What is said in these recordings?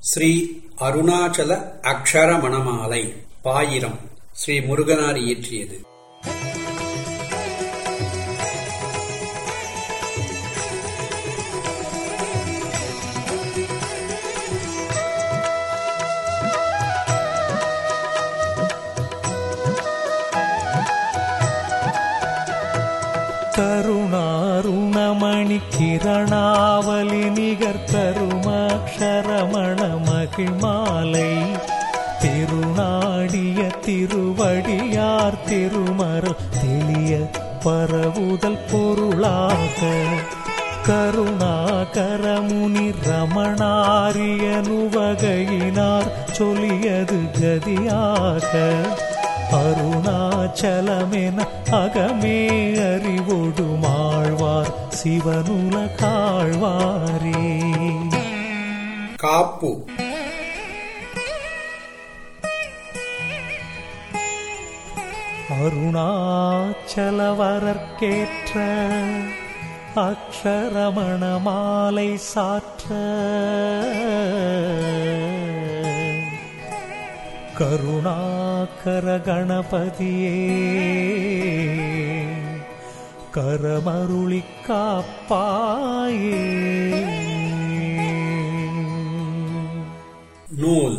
ஸ்ரீ அருணாச்சல அக்ஷர மணமாலை பாயிரம் ஸ்ரீ முருகனார் இயற்றியது கருணாருணமணி கிரணாவலி நிகர் தருமாட்சரமண மகிழ்மாலை திருநாடிய திருவடியார் திருமரு தெளிய பரவுதல் பொருளாக கருணாகரமுனி ரமணாரிய நுவகையினார் சொல்லியது கதியாக அருணாச்சலமென அகமே அறிவொடு மாழ்வார் சிவனுல காழ்வாரே காப்பு அருணாச்சலவரற்கேற்ற அக்ஷரமண மாலை சாற்ற கருணாகர கணபதியே கரமருளி காப்பாயே நூல்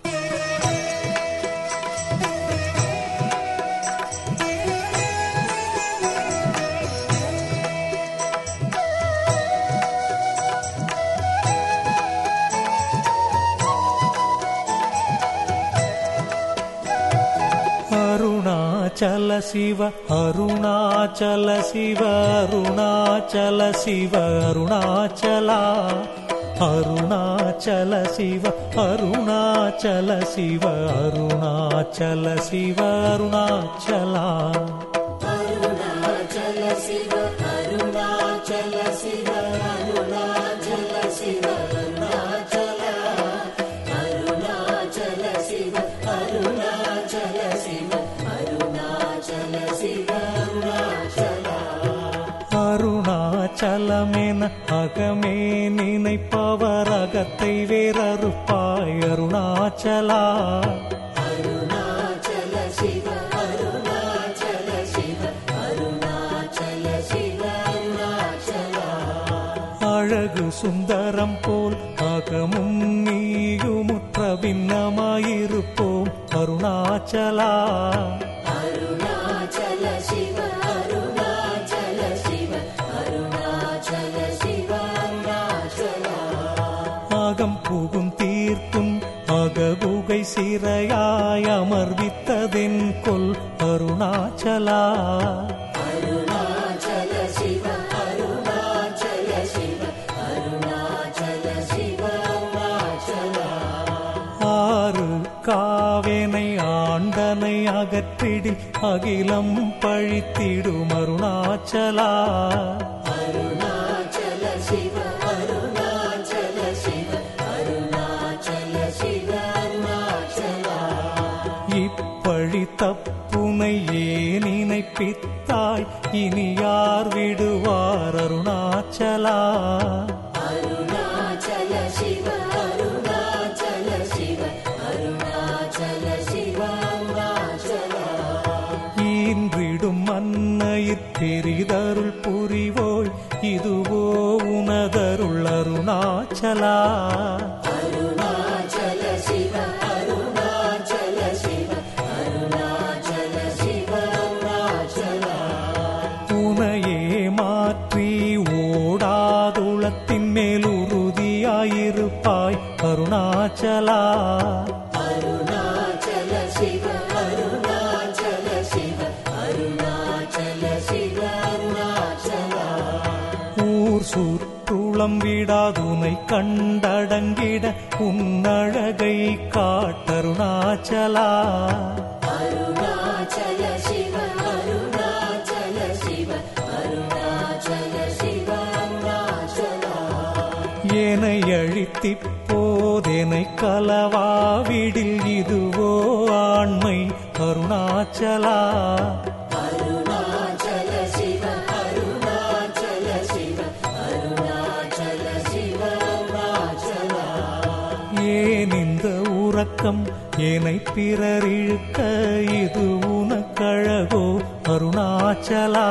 அருணாச்சல சிவ அருணாச்சல சிவ அருணாச்சல சிவ அருணாச்சலா அருணாச்சல சிவ அருணாச்சல சிவ அருணாச்சல சிவ அருணாச்சலா அருணாச்சலமென அகமே நினைப்பவர் அகத்தை வேறறுப்பாய் அருணாச்சலா அழகு சுந்தரம் போல் அகமும் நீயுமுற்ற பின்னமாயிருப்போம் அருணாச்சலா அகம் புகும் தீர்க்கும் அககுகை சிறையாய் அமர்வித்ததென் கொல் அருணாச்சலா ஆறு காவேனை ஆண்டனை அகற்றிடில் அகிலம் பழித்திடும் அருணாச்சலா இப்பழி தப்புனை ஏன் நினைப்பித்தாய் இனி யார் விடுவார் அருணாச்சலா ஈன்றிடும் மன்னையிற் பெரிதருள் புரிவோய் இதுவோ உனதருள் அருணாச்சலா உனையே மாற்றி ஓடாதுளத்தின் மேல் உறுதியாயிருப்பாய் அருணாச்சலா ஊர் சுற்றுளம் விடாதுனை கண்டடங்கிட உன்னழகை காட்டருணாச்சலா ஏனை அழித்திப்போதெனை கலவாவிடில் இதுவோ ஆண்மை அருணாச்சலா ஏ ஏன் இந்த உறக்கம் ஏனை பிறர் இழுக்க இது உனக்கழகோ அருணாச்சலா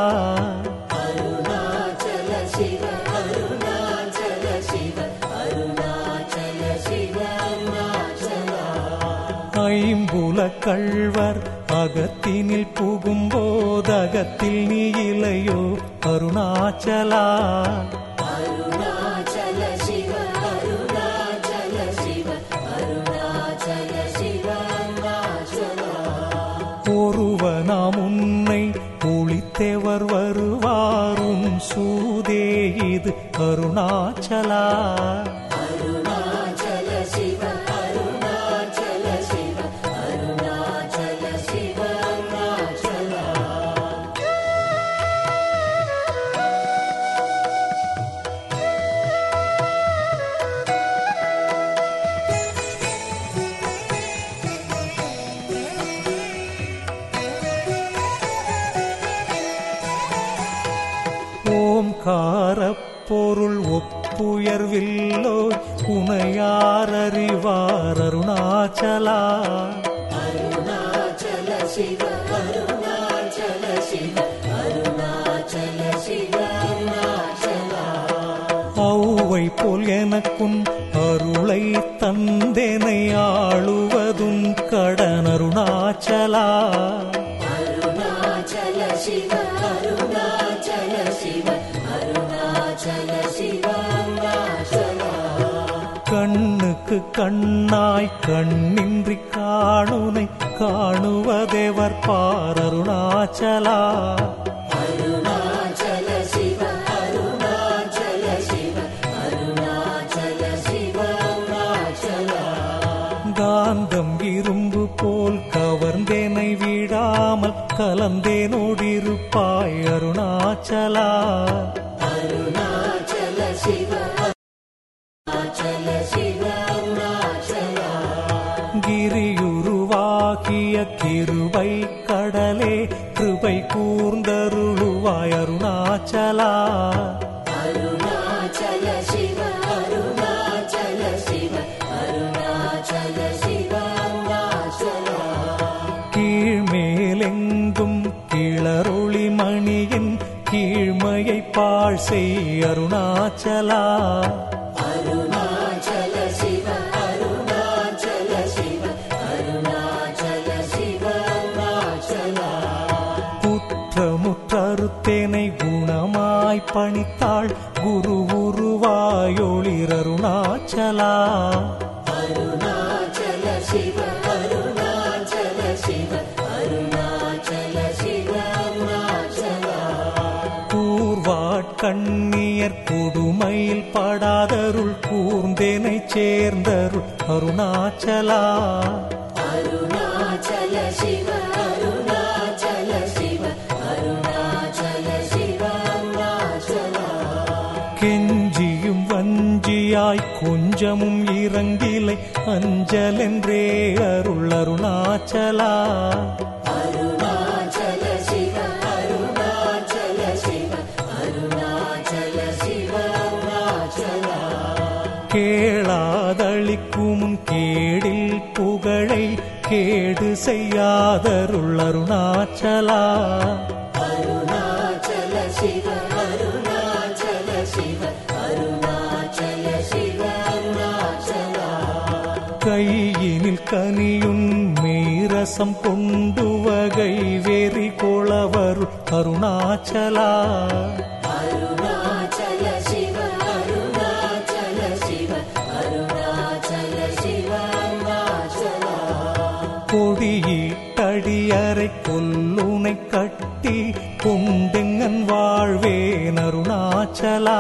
ஐம்புல கள்வர் அகத்தினில் புகும்போதகத்தில் நீ இலையோ அருணாச்சலா ஒருவனாம் உன்னை ஒளித்தேவர் வருவாரும் சூதே இது அருணாச்சலா ஓம்காரப் பொருள் ஒப்புயர்வில்லோ உனையாரறிவார் அருணாச்சலா ஔவை போல் எனக்கும் அருளை தந்தேனை ஆளுவதும் கடன் அருணாச்சலா கண்ணுக்கு கண்ணாய் கண்ணின்றி காணுனை காணுவதேவர் பார் அருணாச்சலா காந்தம் இரும்பு போல் கவர்ந்தேனை விடாமல் கலந்தேனோடிருப்பாய் அருணாச்சலா கிரியுருவாகிய கிருபை கடலே கிருபை கூர்ந்தருளுவாய் அருணாச்சலா கீழ்மேலெங்கும் கிளரொளி மணியின் கீழ்மையை பாழ் செய் அருணாச்சலா குற்றமுற்றறுத்தேனை குணமாய் பணித்தாள் குரு உருவாயொளிர் அருணாச்சலா கூர்வாட்கண்ணியர் கொடுமையில் படாதருள் கூர்ந்தேனை சேர்ந்தருள் அருணாச்சலா கெஞ்சியும் வஞ்சியாய் கொஞ்சமும் இறங்கிலை அஞ்சலென்றே அருள் அருணாச்சலா கேளாதளிக்கும் கேடில் புகழை கேடு செய்யாதருள் அருணாச்சலா கையினில் கனியுன் மீரசம் கொண்டு வகை வெறி கொளவர் அருணாச்சலா கொடியீட்டடியறை கொல்லுனை கட்டி கொண்டெங்கன் வாழ்வேன் அருணாச்சலா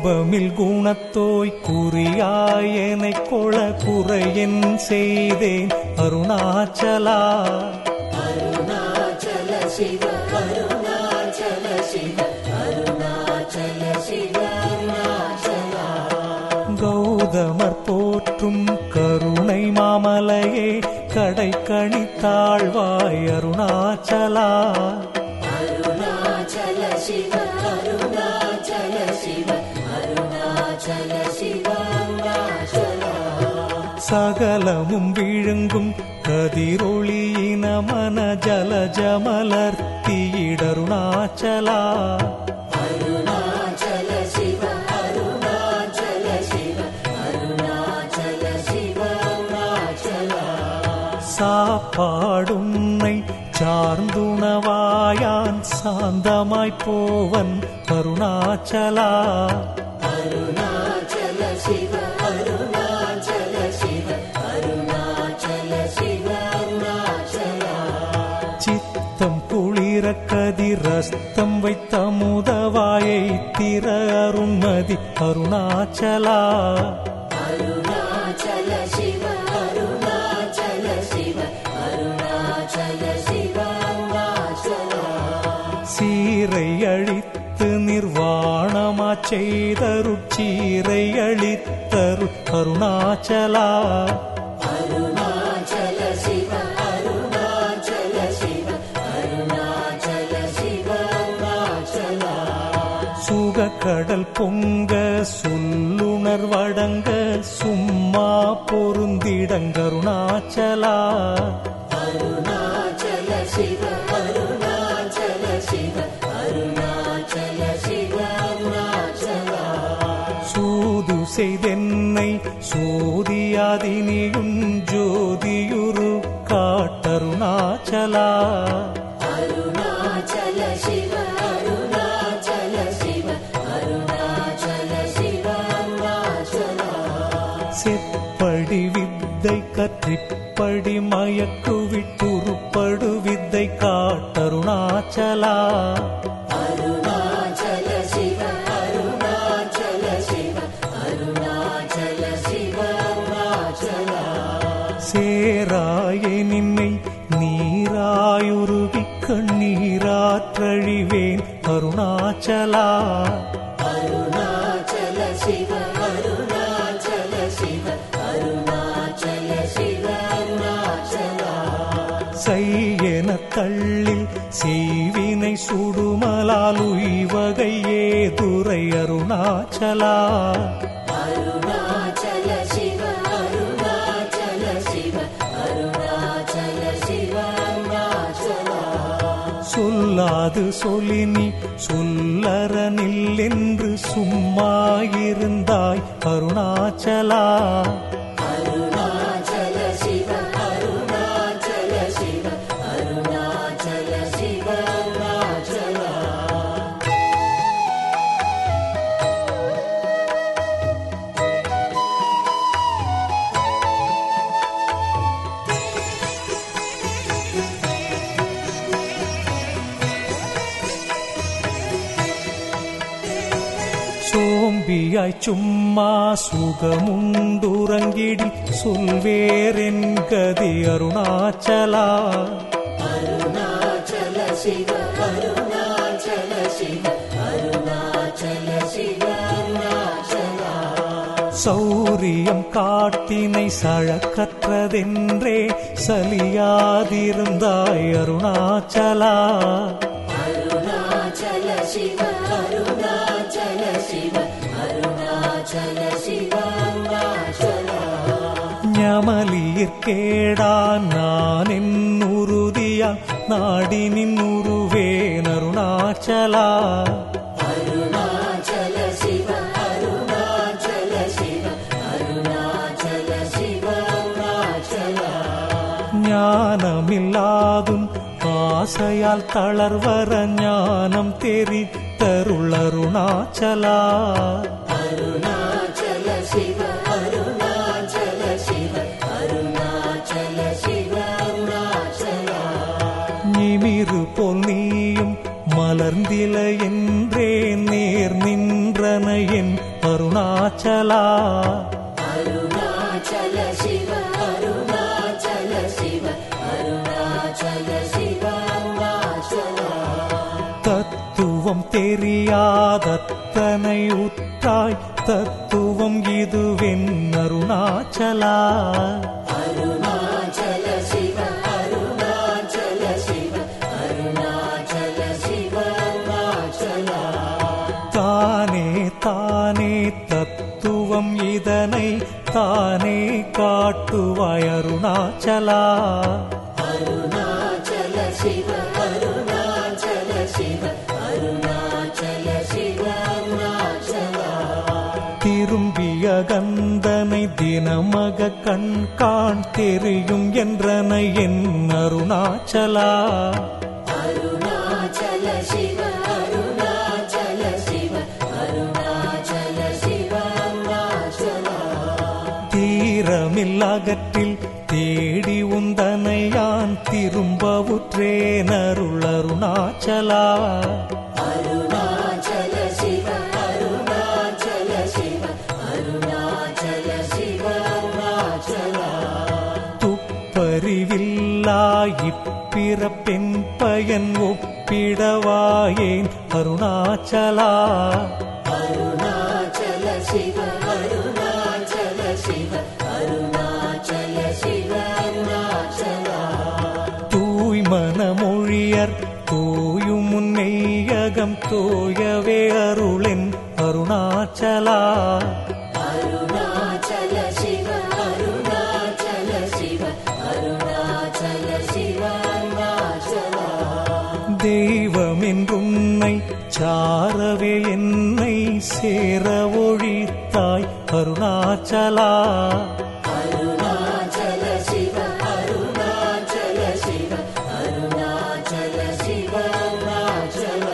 கோபமில் குணத்தோய் குறியாயனை கொள குறையன் செய்தேன் அருணாச்சலா கௌதமர் போற்றும் கருணை மாமலையே கடை கணித்தாழ்வாய் அருணாச்சலா சகலமும் விழுங்கும் கதிரொளியின மன ஜலஜமலர்த்தியிடருணாச்சலா சாப்பாடுன்னை சார்ந்துணவாயான் சாந்தமாய் போவன் அருணாச்சலா சித்தம் குளிர கதிரஸ்தம் வைத்த முதவாயை திற அருண்மதி அருணாச்சலா சீரை அழித்து நிர்வாணமா செய்தருட்சீரை அழித்தரு அருணாச்சலா சுகக்கடல் பொங்க சொல்லுணர்வடங்க சும்மா பொருந்திடங்கருணாச்சலா சூது செய்தென்னை சோதியாதினியும் ஜோதியுரு காட்டருணாச்சலா செப்படி வித்தை கற்றிப்படி மயக்கு விட்டுருப்படு வித்தை காட்டருணாச்சலா சேராய நின்னை நீராயுருகி கண்ணீராற்றழிவேன் அருணாச்சலா செய்யென தள்ளில் செய்வினை சுடுமலால் உய்வகையே துரை அருணாச்சலா சொல்லாது சொலினி சொல்லறனில் என்று சும்மா இருந்தாய் அருணாச்சலா சோம்பியாய் சும்மா சுகமுண்டுறங்கிடி சொல்வேரென் கதி அருணாச்சலா சௌரியம் காட்டினை சழக்கற்றதென்றே சலியாதிருந்தாய் அருணாச்சலா ஞமலியிற்கேடா நான் என்னுறுதியா நாடி நின்னுருவேன் அருணாச்சலா ஞானமில்லாதும் ஆசையால் தளர்வர ஞானம் தெரித்தருளருணாச்சலா நிமிரு போல் நீயும் மலர்ந்தில என்றே நேர் நின்றன என் அருணாச்சலா அருணாச்சல சிவ அருணாச்சல சிவ அருணாச்சல சிவ அருணாச்சலா தத்துவம் தெரியாதத்தனை உற்றாய் தத்துவம் இதுவென் அருணாச்சலா அருணாச்சல சிவ அருணாச்சல சிவ அருணாச்சல சிவ அருணாச்சலா தானே தானே தத்துவம் இதனை தானே காட்டுவாய் அருணாச்சலா அருணாச்சல சிவ அருணாச்சல சிவ அருணாச்சல சிவ அருணாச்சலா திரும்பிய கந்தனை தினமக கண் காண் தெரியும் என்றனை என் அருணாச்சலா அருணாச்சல சிவ அருணாச்சல சிவ அருணாச்சல சிவ அருணாச்சலா தீரமில்லகற்றில் தேடி உந்தனையான் திரும்பவுற்றேன் அருள் அருணாச்சலா அருணாச்சல சிவ அருணாச்சல சிவ அருணாச்சல சிவ அருணாச்சலா துப்பறிவில்லா இப்பிறப்பெண் பயன் ஒப்பிடவாயேன் அருணாச்சலா அருணாச்சல சிவ அருணாச்சல சிவ அருணாச்சல சிவ அருணாச்சலா தூய்மனமொழியர் தூயும் முன்னையகம் தோயவே அருளென் அருணாச்சலா அருணாச்சல சிவ அருணாச்சல சிவ அருணாச்சல சிவ அருணாச்சலா தெய்வமென்றுன்னை சாரவே என்னை சேர ஒழித்தாய் அருணாச்சலா அருணாச்சல சிவ அருணாச்சல சிவ அருணாச்சல சிவ அருணாச்சலா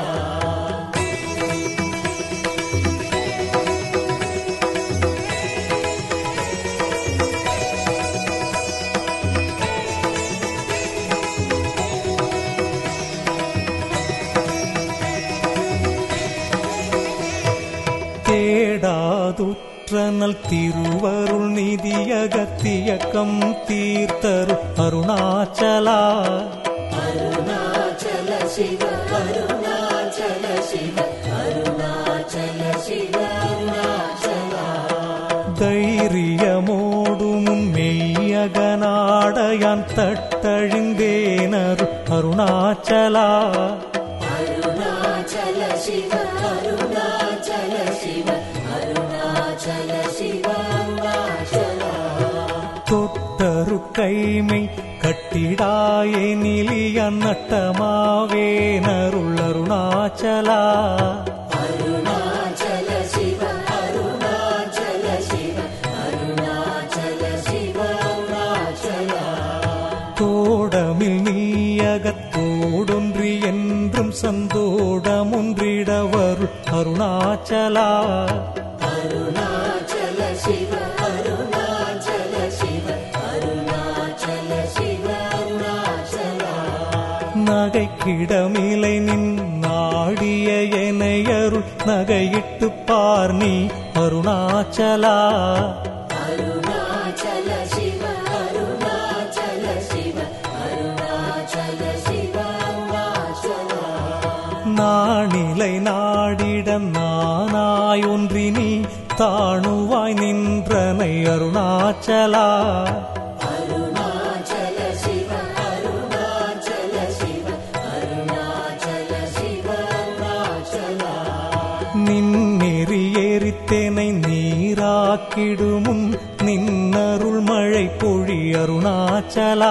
தேடாதுற்றனல் திருவருள் நிதியகத்தியக்கம் தீர்த்தரு அருணாச்சலா அருணாச்சல சிவ அருணாச்சல சிவ அருணாச்சல சிவ அருணாச்சலா தைரியமோடும் மெய்யகநாடையான் தட்டழிந்தேனரு அருணாச்சலா அருணாச்சல சிவ அருணாச்சல சிவ அருணாச்சல சிவ அருணாச்சலா தொட்டரு கைமை கட்டிடாயே நிலிய நட்டமாவேனருள் அருணாச்சலா அருணாச்சல சிவ அருணாச்சல சிவ அருணாச்சல சிவ அருணாச்சலா தோடமில் நீயகத்தோடொன்றி என்றும் சந்தோடமொன்றிடவருள் அருணாச்சலா அருணாச்சல சிவ அருணாச்சல சிவ அருணாச்சல சிவ அருணாச்சலா நகைக்கிடமிலை நின் நாடிய எனையருள் நகையிட்டு பார் நீ அருணாச்சலா அருணாச்சல சிவ அருணாச்சல சிவ அருணாச்சல சிவ அருணாச்சலா நாணிலை நாடிடம் நானாய் ஒன்றி நீ தாணுவாய் நின்றனை அருணாச்சலா அருணாச்சல சிவ அருணாச்சல சிவ அருணாச்சல சிவ அருணாச்சலா நின்னெறி எரித்தேனை நீராக்கிடுமுன் நின்னருள் மழை பொழி அருணாச்சலா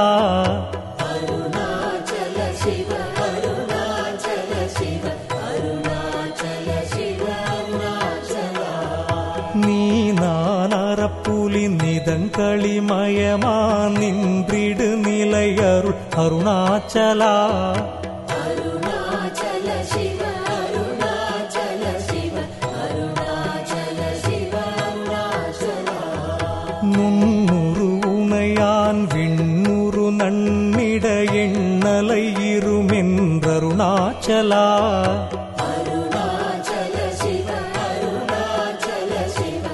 அருணாச்சல சிவ அருணாச்சல சிவ அருணாச்சல சிவ அருணாச்சலா நீ நான் அறப்புலி நிதங்களிமயமா நின்றிடு நிலையருள் அருணாச்சலா அருணாச்சல சிவ அருணாச்சல சிவ அருணாச்சல சிவ அருணாச்சலா நுண்ணுரு உனையான் விண்ணுரு நன்னிட எண்ணலை இருமென்றருணாச்சலா அருணாச்சல சிவ அருணாச்சல சிவ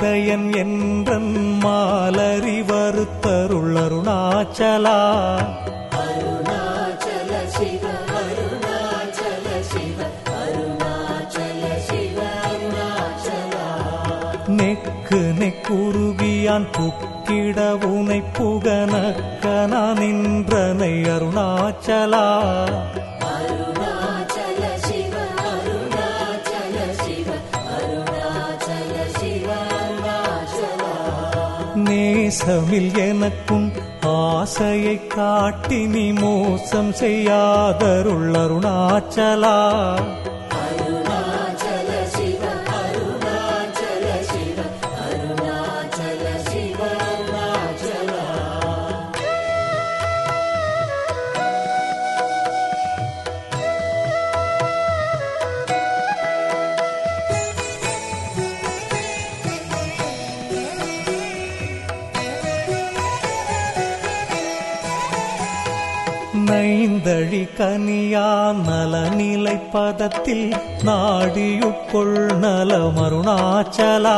இதயன் என்றன் மாலரி வருத்தருள் அருணாச்சலா அருணாச்சல சிவ அருணாச்சல சிவ அருணாச்சல சிவ அருணாச்சலா நெக்கு நெக்குருகியான் புக்கிட உனை புகனக்கனா நின்றனை அருணாச்சலா அருணாச்சல சிவ அருணாச்சல சிவ அருணாச்சல சிவ அருணாச்சலா நேசமில் எனக்கும் ஆசையை காட்டி நீ மோசம் செய்யாதருள் அருணாச்சலா அருணாச்சல சிவ அருணாச்சல சிவ அருணாச்சல சிவ அருணாச்சலா நைந்தழி கனியா நலநிலை பதத்தில் நாடியுட்கொள் நலமருணாச்சலா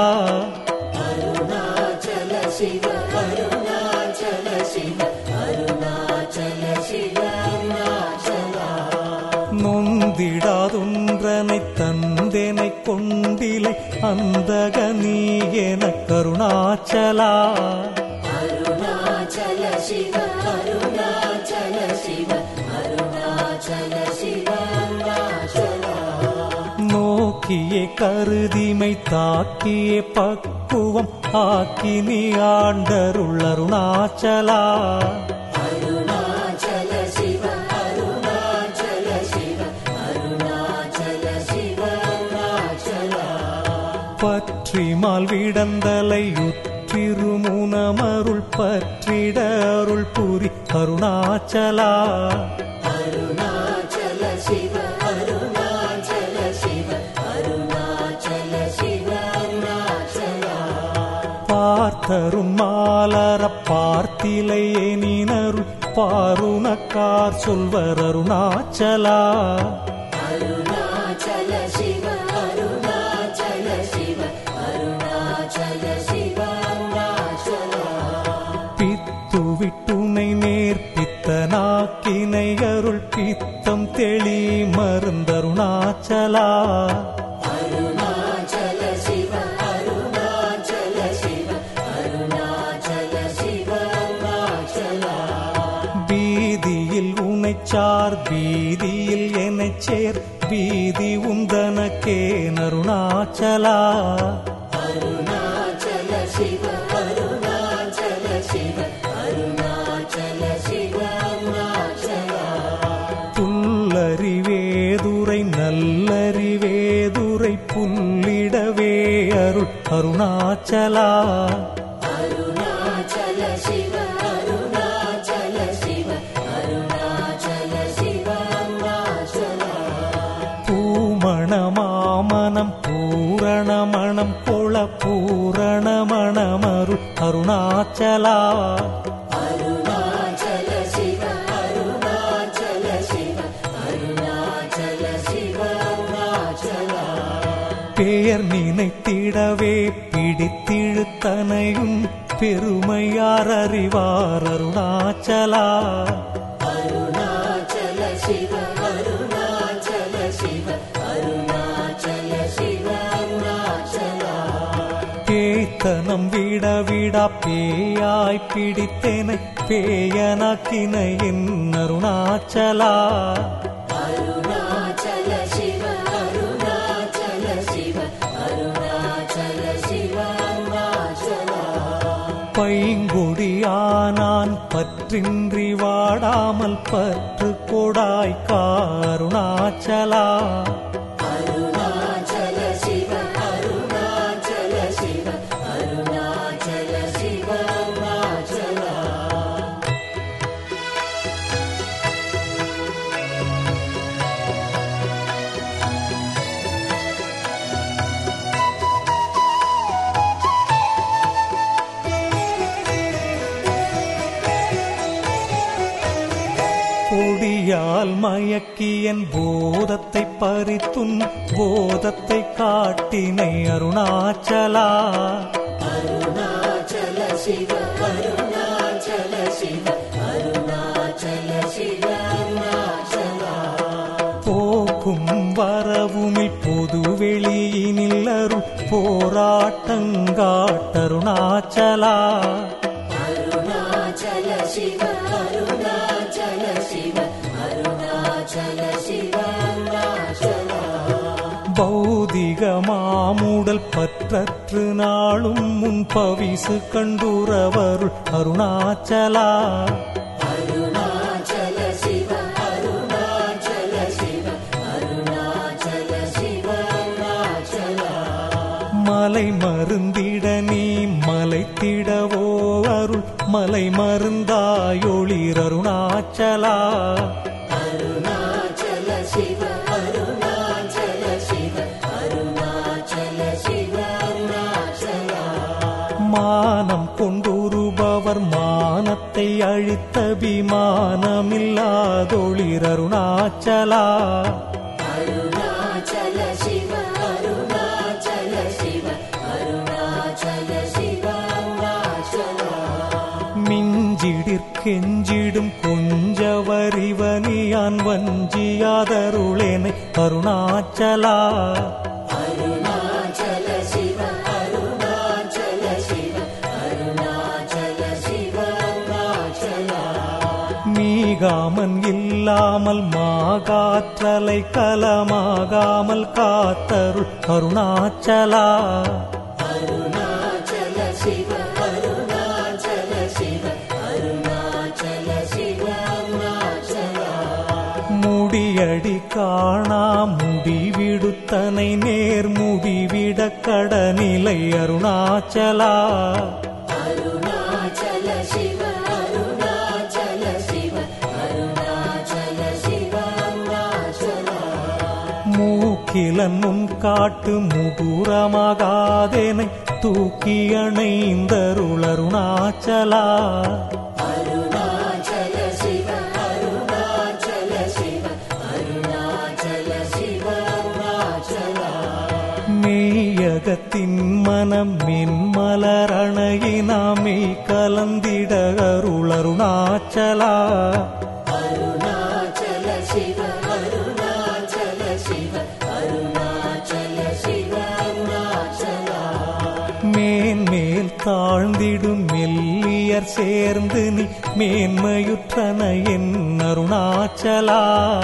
அருணாச்சல சிவ அருணாச்சல சிவ அருணாச்சல சிவ அருணாச்சலா நொந்திடாதொன்றனை தந்தெனை கொண்டிலை அந்தக நீ என கருணாச்சலா அருணாச்சல சிவ அருணாச்சல சிவ அருணாச்சல சிவ அருணாச்சலா நோக்கியே கருதிமை தாக்கியே பக்குவம் ஆக்கி நீ ஆண்டருள் அருணாச்சலா அருணாச்சல சிவ அருணாச்சல சிவ அருணாச்சல சிவ அருணாச்சலா பற்றிமால் விடந்தலை உற்றிருமுனமருள் பற்றிட அருள் புரி அருணாச்சலா அருணாச்சல சிவ அருணாச்சல சிவ அருணாச்சல சிவ அருணாச்சலா பார்த்தரும் மாலர பார்த்திலை எனினருள் பாருணக்கார் சொல்வர் அருணாச்சலா அருணாச்சல சிவ அருணாச்சல சிவ அருணாச்சல சிவ அருணாச்சலா பித்துவிட்டுனை நேர்ப்பித்தனாக்கினை அருள் பித்தம் தெளி மருந்தருணாச்சலா அருணாச்சல சிவ அருணாச்சல சிவ அருணாச்சல சிவ அருணாச்சலா பீதியில் உனைச்சார் பீதியில் எனச் சேர் பீதி உந்தனக்கே நருணாச்சலா அருணாச்சல சிவ அருணாச்சல சிவ அருணாச்சல சிவ அருணாச்சலா புல்லறிவேதுரை நல்லறிவேதுரை புல்லிடவே அருள் அருணாச்சலா அருணாச்சல சிவ அருணாச்சல சிவ அருணாச்சல சிவ அருணாச்சலா பூமணமாமனம் பூரணமணம் கொள பூரணமணமருள் அருணாச்சலா அருணாச்சல சிவ அருணாச்சல சிவ அருணாச்சல சிவ அருணாச்சலா பெயர் நினைத்திடவே பிடித்திழுத்தனையும் பெருமையார் அறிவார் அருணாச்சலா அருணாச்சல சிவ அருணாச்சல சிவ அருணாச்சல சிவ அருணாச்சலா பேய்த்தனம் விட விடா பேயாய் பிடித்தேனை பேயனாக்கின என் அருணாச்சலா அருணாச்சல சிவ அருணாச்சல சிவ அருணாச்சல சிவ அருணாச்சலா பைங்குடியானான் பற்றின்றி வாடாமல் பற்று கொடாய் காருணாச்சலா அருணாச்சல சிவ அருணாச்சல சிவ அருணாச்சல சிவ அருணாச்சலா பொடியால் மயக்கியன் போதத்தை பறித்துன் போதத்தை காட்டினை அருணாச்சலா शिव अरुणाचल शिव अरुणाचल शिव अरुणाचला போக்கும் வரவுமில் பொதுவெளியினில் அருள் போராட்டங்காட்டருணாச்சலா अरुणाचल शिव अरुणाचल शिव अरुणाचल शिव अरुणाचला பௌதிக மாமுடல் பற்றற்று நாளும் முன் பவிசு கண்டுறவருள் அருணாச்சலா अरुणाचल शिव अरुणाचल शिव अरुणाचल शिव अरुणाचला மலை மருந்திட நீ மலைத்திடவோ அருள் மலை மருந்தாயொளிர் அருணாச்சலா अरुणाचल शिव अरुणाचल शिव अरुणाचल शिव अरुणाचला மானம் கொண்டுருபவர் மானத்தை அழித்த விமானமில்லாதொளிர் அருணாச்சலா अरुणाचल शिव अरुणाचल शिव अरुणाचल शिव अरुणाचला மிஞ்சிடிற் கெஞ்சிடும் கொஞ்சவரிவனியான் வஞ்சியாதருளேனை அருணாச்சலா अरुणाचल शिव अरुणाचल शिव अरुणाचल शिव अरुणाचला மீகாமன் இல்லாமல் மாகாற்றலை கலமாகாமல் காத்தருள் அருணாச்சலா अरुणाचल शिव अरुणाचल शिव अरुणाचल शिव अरुणाचला முடியடி காணா முடிவிடுத்தனை நேர் முடிவிட கடநிலை அருணாச்சலா अरुणाचल शिव अरुणाचल शिव अरुणाचल शिव अरुणाचला மூக்கிலன் முன் காட்டு முதுரமாகாதேனை தூக்கி அணைந்தருள் அருணாச்சலா अरुणाचल शिव अरुणाचल शिव अरुणाचल शिव अरुणाचला மெய்யகத்தின் மனம் மென்மலரணையினாமே கலந்திட அருள் அருணாச்சலா अरुणाचल शिव अरुणाचल शिव अरुणाचल शिव अरुणाचला மேன்மேல் தாழ்ந்திடும் மெல்லியர் சேர்ந்து நீ மேன்மையுற்றன என் அருணாச்சலா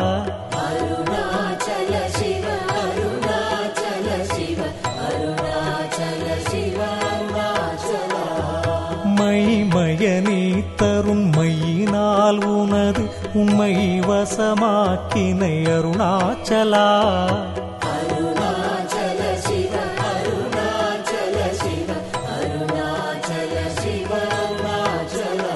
अरुणाचल शिव अरुणाचल शिव अरुणाचल शिव अरुणाचला மைமய நீ தரும் மையினால் உனது உம்மை வசமாக்கினை அருணாச்சலா अरुणाचल शिव अरुणाचल शिव अरुणाचल शिव अरुणाचला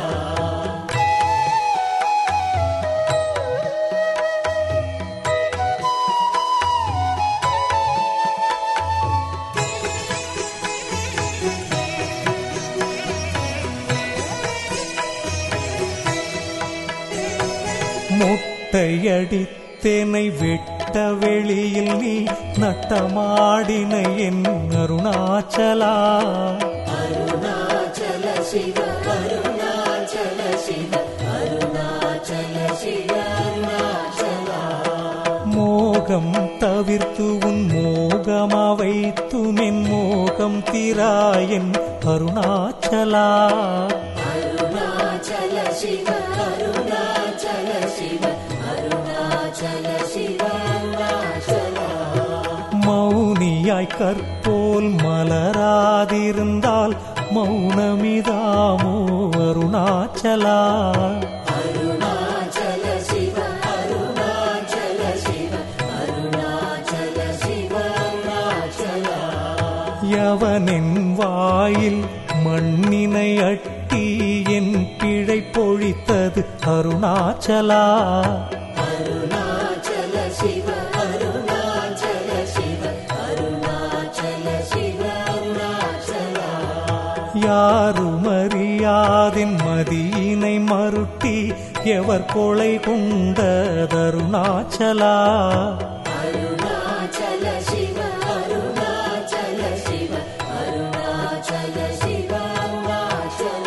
மொட்டையடித்தேனை வெட்ட வெளியில் நீ நட்டமாடின என் அருணாச்சலா अरुणाचल शिव अरुणाचल शिव अरुणाचल शिव अरुणाचला மோகம் தவிர்த்து உன் மோகமா வைத்துமென் மோகம் திராயன் அருணாச்சலா अरुणाचल शिव अरुणाचल शिव अरुणाचल शिव अरुणाचला மௌனியாய் கற்போல் மலராதிருந்தால் மௌனமிதாமோ அருணாச்சலா अरुणाचल शिव अरुणाचल शिव अरुणाचल शिव अरुणाचला யவனின் வாயில் மண்ணினை அட்டி என் பிழை பொழித்தது அருணாச்சலா अरुणाचल शिव अरुणाचल शिव अरुणाचल शिव अरुणाचला யாருமறியாதின் மதியினை மருட்டி எவர் கொலை கொண்டதருணாச்சலா अरुणाचल शिव अरुणाचल शिव अरुणाचल शिव अरुणाचला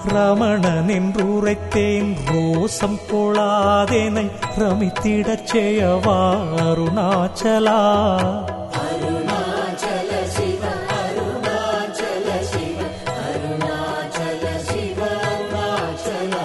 ரமணன் என்றுரைத்தேன் ரோசம் கொளாதேனை ரமித்திடச் செய்யவா அருணாச்சலா அருணாச்சல சிவ அருணாச்சல சிவ அருணாச்சல சிவ அருணாச்சலா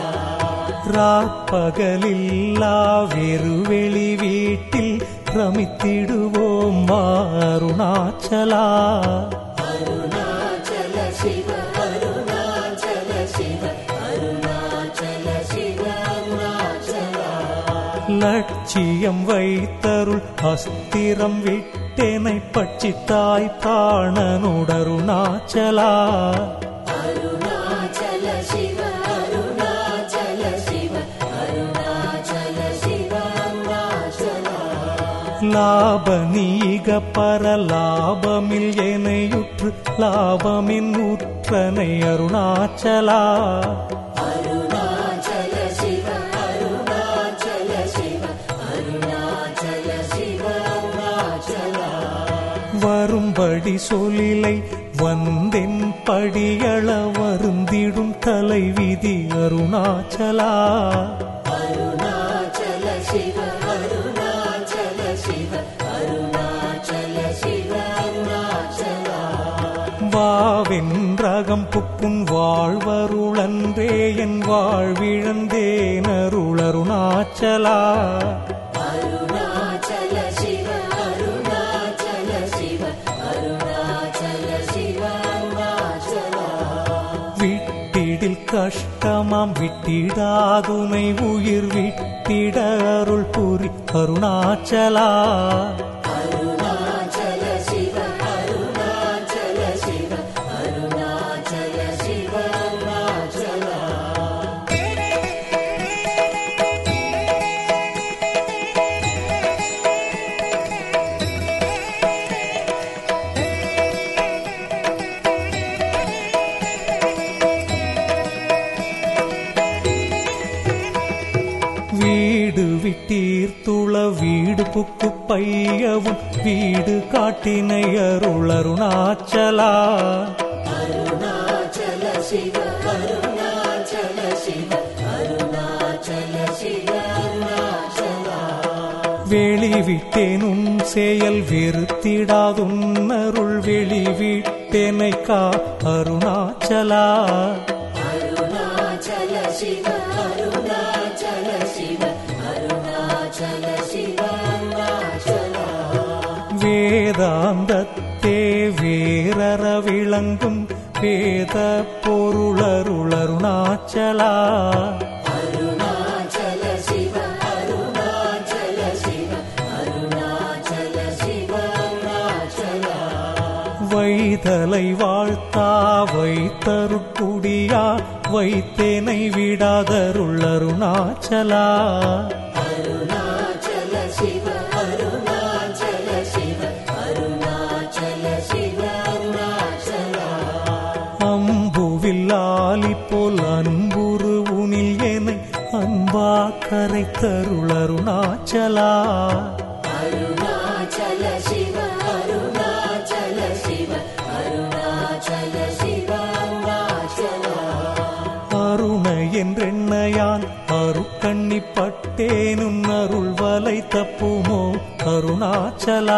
ராப்பகலில்லா வெறுவெளி வீட்டில் ரமித்திடுவோம் வா அருணாச்சலா அருணாச்சல சிவ அருணாச்சல சிவ அருணாச்சல சிவ அருணாச்சலா லட்சியம் வைத்தருள் அஸ்திரம் விட்டேனை பட்சித்தாய் பிராணனுடருணாச்சலா அருணாச்சல சிவ அருணாச்சல சிவ அருணாச்சல சிவ அருணாச்சலா லாப நீக பரலாபமில் எனையுற்று லாபமின் உற்றனை அருணாச்சலா அருணாச்சல சிவ அருணாச்சல சிவ அருணாச்சல சிவ அருணாச்சலா வரும்படி சொல்லிலை வந்தென் படியள வருந்திடும் தலைவிதி அருணாச்சலா அருணாச்சல சிவ அருணாச்சல சிவ அருணாச்சல சிவ அருணாச்சலா வாவென்றகம் புக்கும் வாழ்வருளன்றே என் வாழ்விழந்தேன் அருளருணாச்சலா அருணாச்சல சிவ அருணாச்சல சிவ அருணாச்சல சிவ அருணாச்சலா விட்டிடில் கஷ்டமாம் விட்டிடாதுனை உயிர் விட்டிட அருள் புரி அருணாச்சலா அருணாச்சல சிவ அருணாச்சல சிவ அருணாச்சல சிவ அருணாச்சலா வீடு விட்டீர்த்துள வீடு புக்கு பையவும் வீடு காட்டினை அருள் அருணாச்சலா அருணாச்சல சிவ அருணாச்சல சிவ அருணாச்சல சிவ அருணாச்சலா வெளிவிட்டேன் உன் செயல் வெறுத்திடாதுன் அருள் வெளிவிட்டேனை கா அருணாச்சலா அருணாச்சல சிவ அருணாச்சல சிவ அருணாச்சல சிவ அருணாச்சலா வேதாந்தத்தே வேரற விளங்கும் வேத பொருளருளருணாச்சலா அருணாச்சல சிவ அருணாச்சல சிவ அருணாச்சல சிவ அருணாச்சலா வைதலை வாழ்த்தா வைத்தருட்குடியா வைத்தேனை விடாதருளருணாச்சலா அருணாச்சல சிவ அருணாச்சல சிவ அருணாச்சல சிவ அருணாச்சலா அம்புவில்லாலி போல் அன்புரு உனில் எனை அன்பா கரை தருளருணாச்சலா அருணாச்சல சிவ அருணாச்சல சிவ அருணாச்சல சிவ அருணாச்சலா அருண என்றெண்ணையான் அருக்கண்ணி பட்டேனும் அருள் வலை தப்புமோ அருணாச்சலா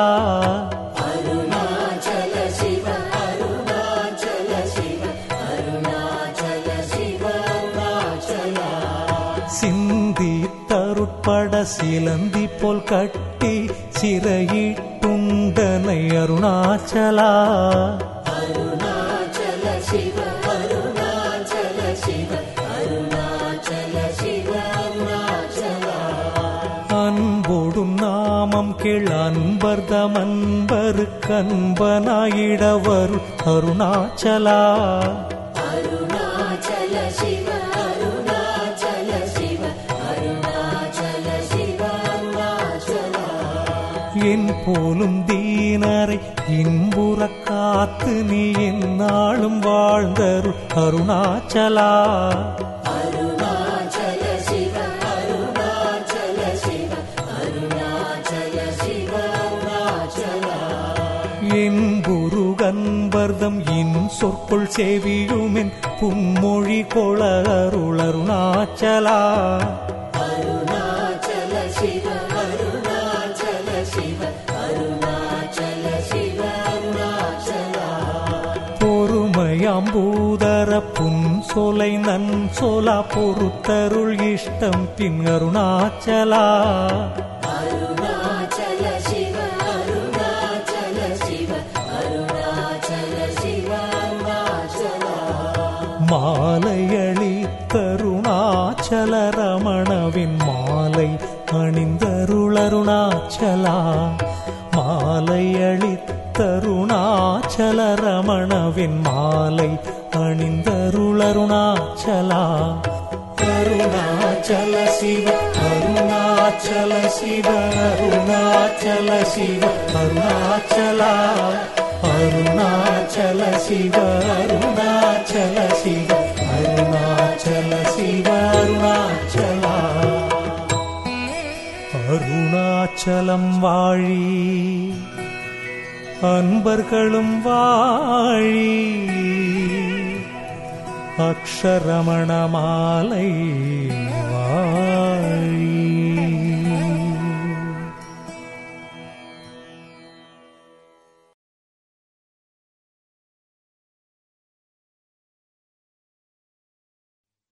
அருணாச்சல சிவ அருணாச்சல சிவ அருணாச்சல சிவ அருணாச்சலா சிந்தி தருட்பட சிலந்தி போல் கட்டி சிறையிட்டுண்டனை அருணாச்சலா அருணாச்சல சிவ அருணாச்சல சிவ அருணாச்சல சிவ அருணாச்சலா அன்போடும் நாமம் கேள் அன்பர்தம் அன்பருக்கு அன்பனாயிடவர் அருணாச்சலா அருணாச்சல சிவ அருணாச்சல சிவ அருணாச்சல சிவ அருணாச்சலா என் போலும் தீனரை இன்புற காத்து நீ எந்நாளும் வாழ்ந்தருள் அருணாச்சலா அருணாச்சல சிவ அருணாச்சல சிவ அருணாச்சல சிவ அருணாச்சலா என் குரு கன்பர்தம் இன்ப சொற்கொள் செவியுமென் புன்மொழி கொள அருள் அருணாச்சலா அருணாச்சல சிவ அருணாச்சல சிவ அருணாச்சல சிவ அருணாச்சலா பொறுமையம்பூதர புன் சொலை நன் சொலா பொறுத்தருள் இஷ்டம் பின் அருணாச்சலா அருணாச்சல சிவ அருணாச்சல சிவ அருணாச்சல சிவ அருணாச்சலா மாலையளி கருணாச்சல ரமணவின் மாலை அணிந்தருளருணாச்சலா மாலையளி தருணாச்சல ரமணவின் மாலை அணிந்தருளருணாச்சலா அருணாச்சல சிவ அருணாச்சல சிவ அருணாச்சல சிவ அருணாச்சலா அருணாச்சல சிவ அருணாச்சல சிவ அருணாச்சல சிவ அருணாச்சலா அருணாச்சலம் வாழி அன்பர்களும் வாழி அக்ஷரமண மாலை வாழி